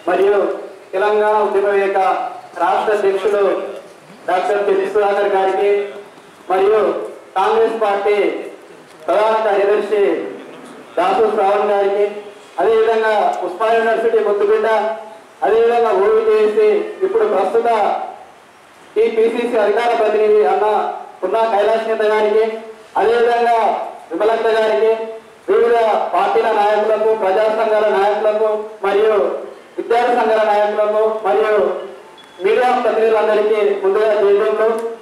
మరియు తెలంగాణ ఉద్యమవేక రాష్ట్ర అధ్యక్షులు డాక్టర్ పెద్ది సుధాకర్ గారికి మరియు కాంగ్రెస్ పార్టీ ప్రధాన కార్యదర్శి దాసు శ్రావణ్ గారికి అదేవిధంగా ఉస్మా యూనివర్సిటీ ముద్దుబిడ్డ అదేవిధంగా ఓవిజేసి ఇప్పుడు ప్రస్తుత ఈ పిసిసి అధికార ప్రతినిధి అన్న పున్నా కైలాస్ నేత గారికి అదేవిధంగా విమలక్క గారికి వివిధ పార్టీల నాయకులకు ప్రజా సంఘాల నాయకులకు మరియు విద్యార్థి సంఘాల నాయకులకు మరియు మీడియా ప్రతినిధులందరికీ ముందుగా జైలు